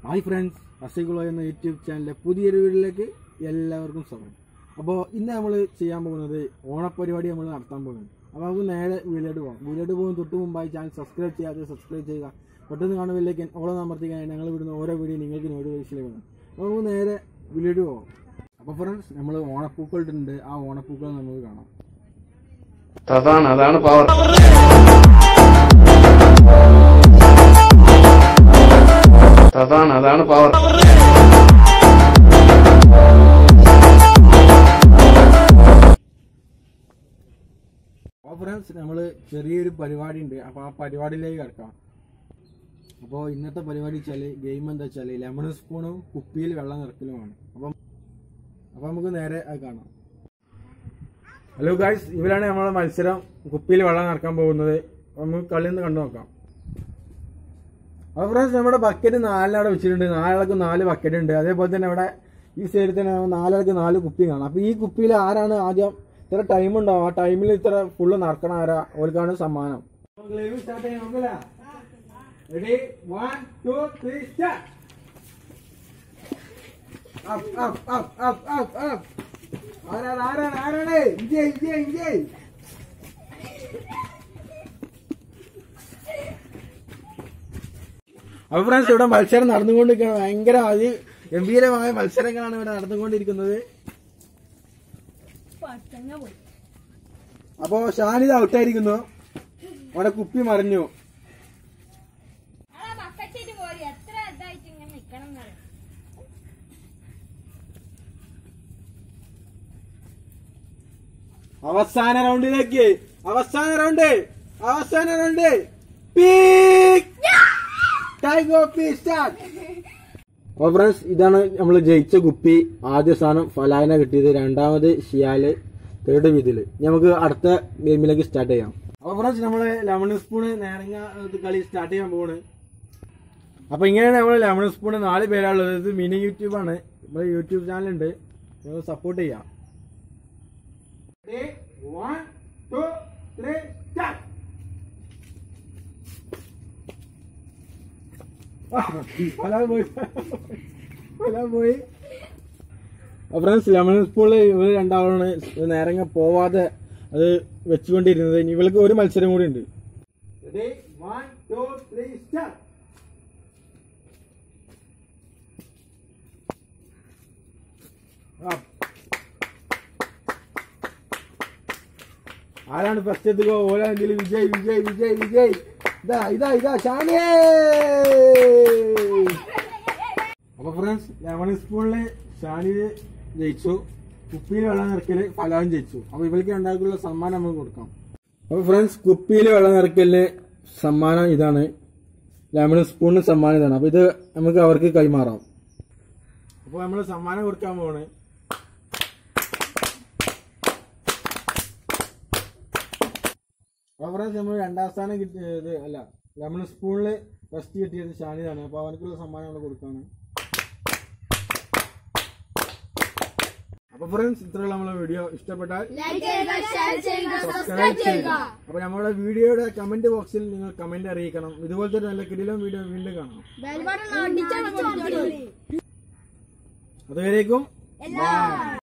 Hi friends അസികുള എന്ന YouTube ചാനലിലെ പുതിയൊരു വീഡിയോയിലേക്ക് എല്ലാവർക്കും സ്വാഗതം അപ്പോൾ ഇന്ന് നമ്മൾ ചെയ്യാൻ പോകുന്നത് ഓണപ്പരിപാടി നമ്മൾ നടത്താൻ പോകുന്നത് അപ്പോൾ നമുക്ക് നേരെ വീഡിയോട്ട് പോകാം വീഡിയോട്ട് പോകുന്ന തൊട്ട് മുമ്പായി ചാനൽ സബ്സ്ക്രൈബ് ചെയ്യാതെ സബ്സ്ക്രൈബ് ചെയ്യുക പെട്ടെന്ന് കാണുമ്പോഴേക്ക് ഓളം അമർത്തിക്കാൻ ഞങ്ങൾ വിടുന്ന ഓരോ വീഡിയോ നിങ്ങൾക്ക് നോട്ടിഫിക്കേഷൻ ലഭിക്കണം അപ്പോൾ നമുക്ക് നേരെ വീഡിയോട്ട് പോകാം അപ്പോൾ ഫ്രണ്ട്സ് നമ്മൾ ഓണപ്പൂക്കൾ ഇട്ടിട്ടുണ്ട് ആ ഓണപ്പൂക്കൾ നമുക്ക് കാണാം അതാണ് അതാണ് പവർ അതാണ് അതാണ് പവർ അപ്പോൾ ഫ്രണ്ട്സ് നമ്മൾ ചെറിയൊരു പരിപാടി ഉണ്ട് അപ്പോൾ ആ പരിപാടിയിലേക്ക് കിടക്കാം അപ്പോൾ ഇന്നത്തെ പരിപാടി വെച്ചാൽ ഗെയിം എന്താ വെച്ചാൽ ലെമൺ സ്പൂണും കുപ്പിയിൽ വെള്ളം നിറക്കലുമാണ് അപ്പം അപ്പോൾ നമുക്ക് നേരെ അത് കാണാം ഹലോ ഗായ്സ് ഇവരാണ് നമ്മളെ മത്സരം കുപ്പിയിൽ വെള്ളം നിറക്കാൻ പോകുന്നത് അപ്പോൾ നമുക്ക് കളി ഒന്ന് കണ്ടു നോക്കാം അപ്പോൾ ഫ്രണ്ട്സ് നമ്മുടെ ബക്കറ്റ് നാലിനവിടെ വെച്ചിട്ടുണ്ട് നാലാൾക്ക് നാല് ബക്കറ്റ് ഉണ്ട് അതേപോലെ തന്നെ ഇവിടെ ഈ സൈഡിൽ തന്നെ നാലാൾക്ക് നാല് കുപ്പി കാണാം അപ്പോൾ ഈ കുപ്പിയിൽ ആരാണ് ആദ്യം ഇത്ര ടൈം ഉണ്ടാവും ആ ടൈമിൽ ഇത്ര ഫുള്ള് നടക്കണം ആരാ ഓൽക്കാണ് സമ്മാനം ready one two three start up up up up up up ആരാണ് ആരാണ് ആരാണ് വിജയ് വിജയ് വിജയ് അപ്പൊ ഫ്രണ്ട്സ് ഇവിടെ മത്സരം നടന്നുകൊണ്ടിരിക്കുകയാണ് ഭയങ്കര അതി ഗംഭീരമായ മത്സരങ്ങളാണ് ഇവിടെ നടന്നുകൊണ്ടിരിക്കുന്നത് അപ്പോ ഷാനിത് ഔട്ടായിരിക്കുന്നു അവിടെ കുപ്പി മറിഞ്ഞു ആ ബക്കറ്റിട്ട് പോരി എത്ര ഇതായിട്ട് ഇങ്ങനെ നിക്കണം എന്നറിയാം അവസാന റൗണ്ടിലേക്ക് അവസാന റൗണ്ട് അവസാന റൗണ്ട് അപ്പൊ ഫ്രണ്ട്സ് ഇതാണ് നമ്മൾ ജയിച്ച കുപ്പി ആദ്യ സ്ഥാനം ഫലാന കിട്ടിയത് രണ്ടാമത് ഷിയാല് തേർഡ് വിധില് ഇനി നമുക്ക് അടുത്ത ഗെയിമിലേക്ക് സ്റ്റാർട്ട് ചെയ്യാം അപ്പൊ ഫ്രണ്ട്സ് നമ്മള് ലെമൺ സ്പൂണ് നേരങ്ങ ഇത് കളി സ്റ്റാർട്ട് ചെയ്യാൻ പോണ് അപ്പൊ ഇങ്ങനെയാണ് നമ്മൾ ലെമൺ സ്പൂണ് നാല് പേരാളുള്ളത് ഇത് മിനി യൂട്യൂബാണ് നമ്മുടെ യൂട്യൂബ് ചാനലുണ്ട് നിങ്ങൾ സപ്പോർട്ട് ചെയ്യാം Ready? One, two, three, start! ഫലാൻ പോയി ഫലാൻ പോയി ഫ്രണ്ട്സ് ലെമൺ സ്പൂണിൽ ഇവർ രണ്ടാളാണ് നേരങ്ങ പോവാതെ അത് വെച്ചുകൊണ്ടിരുന്നത് ഇനി ഇവൾക്ക് ഒരു മത്സരം കൂടി ഉണ്ട് Ready? One, two, three, start! Up. ആരാണ് ഫസ്റ്റ് എത്തുക ഓലാണെങ്കിൽ വിജയ് വിജയ് വിജയ് വിജയ് ഇതാ ഇതാ ഇതാ ഷാനിയേ അപ്പൊ ഫ്രണ്ട്സ് ലെമൺ സ്പൂണില് ഷാനി ജയിച്ചു കുപ്പിയിൽ വെള്ളം നിറക്കല് ഫലാവും ജയിച്ചു അപ്പൊ ഇവർക്ക് രണ്ടാൾക്കുള്ള സമ്മാനം നമുക്ക് കൊടുക്കാം അപ്പൊ ഫ്രണ്ട്സ് കുപ്പിയിൽ വെള്ളം നിറക്കലിന് സമ്മാനം ഇതാണ് ലെമൺ സ്പൂണിന് സമ്മാനം ഇതാണ് അപ്പൊ ഇത് നമുക്ക് അവർക്ക് കൈമാറാം അപ്പൊ നമ്മൾ സമ്മാനം കൊടുക്കാൻ പോവാണ് അവിടെ നമ്മൾ രണ്ടാം സ്ഥാനം കിട്ടിയത് അല്ല ലെമൺ സ്പൂണില് ഫസ്റ്റ് കിട്ടിയത് ഷാനിതാണ് അപ്പൊ അവനക്കുള്ള സമ്മാനം നമ്മൾ കൊടുക്കാണ് അപ്പൊ ഫ്രണ്ട്സ് ഇത്രയുള്ള നമ്മളെ വീഡിയോ ഇഷ്ടപ്പെട്ടാൽ സബ്സ്ക്രൈബ് ചെയ്യുക അപ്പൊ നമ്മുടെ വീഡിയോയുടെ കമന്റ് ബോക്സിൽ നിങ്ങൾ കമന്റ് അറിയിക്കണം ഇതുപോലത്തെ ഒരു നല്ല കിടിലം വീഡിയോ വീണ്ടും കാണാം അതുവരേക്കും